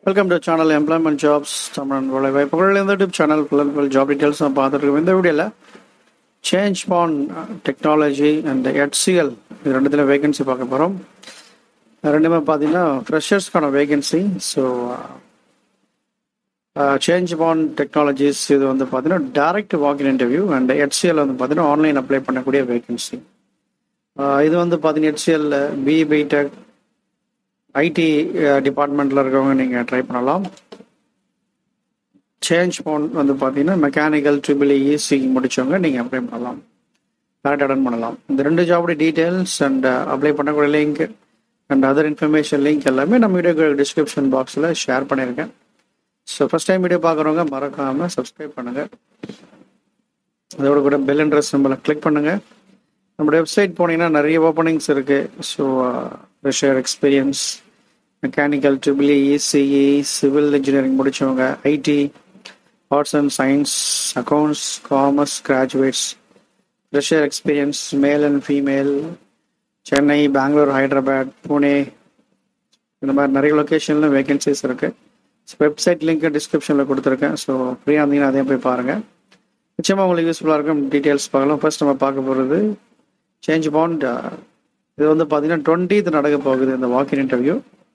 welcome to channel employment jobs Tamil வேலை வாய்ப்புகள் இந்த YouTube channel full job details நான் பார்த்துருக்கோம் இந்த வீடியோவில் Changepond technology and HCL இது ரெண்டுத்துல வேகன்சி பார்க்க போகிறோம் ரெண்டுமே பார்த்தீங்கன்னா ஃப்ரெஷர்ஸ்க்கான vacancy so Changepond technologies இது வந்து பார்த்தீங்கன்னா direct walk in interview and HCL வந்து பார்த்தீங்கன்னா ஆன்லைன் அப்ளை பண்ணக்கூடிய வேகன்சி இது வந்து பார்த்தீங்கன்னா ஹெச்சிஎல் பி பிடெக் ஐடி டிபார்ட்மெண்ட்டில் இருக்கவங்க நீங்கள் ட்ரை பண்ணலாம் சேஞ்ச் போன் வந்து பார்த்தீங்கன்னா மெக்கானிக்கல் ட்ரிபிள் இசி முடிச்சவங்க நீங்கள் அப்ளை பண்ணலாம் கரெக்ட் அட்டன் பண்ணலாம் இந்த ரெண்டு ஜாபுடைய டீட்டெயில்ஸ் அண்ட் அப்ளை பண்ணக்கூடிய link and other information link எல்லாமே நம்ம வீடியோ டிஸ்கிரிப்ஷன் பாக்ஸில் ஷேர் பண்ணியிருக்கேன் ஸோ ஃபஸ்ட் டைம் வீடியோ பார்க்குறவங்க மறக்காமல் சப்ஸ்கிரைப் பண்ணுங்கள் அதோட கூட பெல் இன்ட்ரெஸ்ட் சிம்பிளை கிளிக் பண்ணுங்கள் நம்மளோட வெப்சைட் போனீங்கன்னா நிறைய ஓப்பனிங்ஸ் இருக்குது so fresher experience mechanical triple ECE civil engineering முடித்தவங்க IT arts and science accounts commerce graduates fresher experience male and female Chennai Bangalore Hyderabad Pune இந்த மாதிரி நிறைய லொக்கேஷனில் வேகன்சிஸ் இருக்குது ஸோ வெப்சைட் லிங்க் டிஸ்கிரிப்ஷனில் கொடுத்துருக்கேன் ஸோ ஃப்ரீயாக இருந்தீங்கன்னா அதையும் போய் பாருங்கள் நிச்சயமாக உங்களுக்கு யூஸ்ஃபுல்லாக இருக்கும் டீட்டெயில்ஸ் பார்க்கலாம் ஃபர்ஸ்ட் நம்ம பார்க்க போகிறது சேஞ்ச் பாண்ட் இது வந்து பார்த்தீங்கன்னா டுவெண்ட்டீத் நடக்க போகுது இந்த வாக்கின் இன்டர்வியூ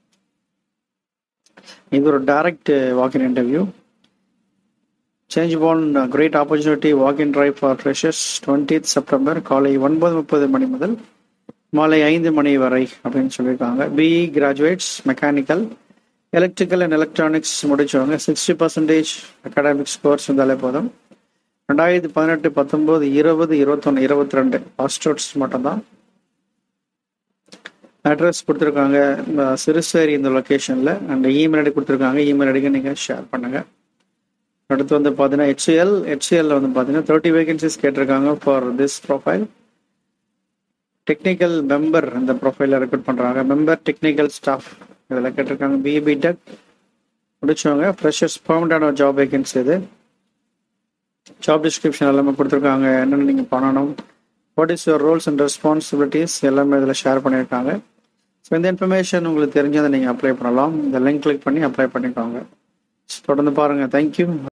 இது ஒரு direct walk in interview Changepond great opportunity walk in drive for freshers twentieth September காலை ஒன்பது முப்பது மணி முதல் மாலை ஐந்து மணி வரை அப்படின்னு சொல்லியிருக்காங்க BE graduates mechanical electrical and electronics முடிச்சவங்க சிக்ஸ்டி பர்சன்டேஜ் அகாடமிக் ஸ்கோர்ஸ் இருந்தாலே போதும் ரெண்டாயிரத்தி பதினெட்டு பத்தொம்போது இருபது இருபத்தொன்று இருபத்தி ரெண்டு பாஸ்ட் அவுட்ஸ் மட்டும்தான் அட்ரஸ் கொடுத்துருக்காங்க சிறுசேரி இந்த லொக்கேஷனில் அண்ட் இமெயில் ஐடி கொடுத்துருக்காங்க இமெயில் ஐடிக்கு நீங்கள் ஷேர் பண்ணுங்கள் அடுத்து வந்து பார்த்தீங்கன்னா ஹெச்எல் ஹெச்எல்ல வந்து பார்த்தீங்கன்னா தேர்ட்டி வேகன்சிஸ் கேட்டிருக்காங்க for this profile technical member இந்த ப்ரொஃபைலில் ரெக்ரூட் பண்ணுறாங்க மெம்பர் டெக்னிக்கல் ஸ்டாஃப் இதில் கேட்டிருக்காங்க பிஇபி டெக் முடிச்சவங்க ஃப்ரெஷர்ஸ் பர்மனண்டான ஜாப் வேகன்சி இது ஜாப் டிஸ்கிரிப்ஷன் எல்லாமே கொடுத்துருக்காங்க என்னென்ன நீங்கள் பண்ணணும் what is your roles and responsibilities எல்லாமே இதில் ஷேர் பண்ணியிருக்காங்க ஸோ இந்த இன்ஃபர்மேஷன் உங்களுக்கு தெரிஞ்சதை நீங்கள் அப்ளை பண்ணலாம் இந்த லிங்க் கிளிக் பண்ணி அப்ளை பண்ணிக்கோங்க தொடர்ந்து பாருங்கள் தேங்க்யூ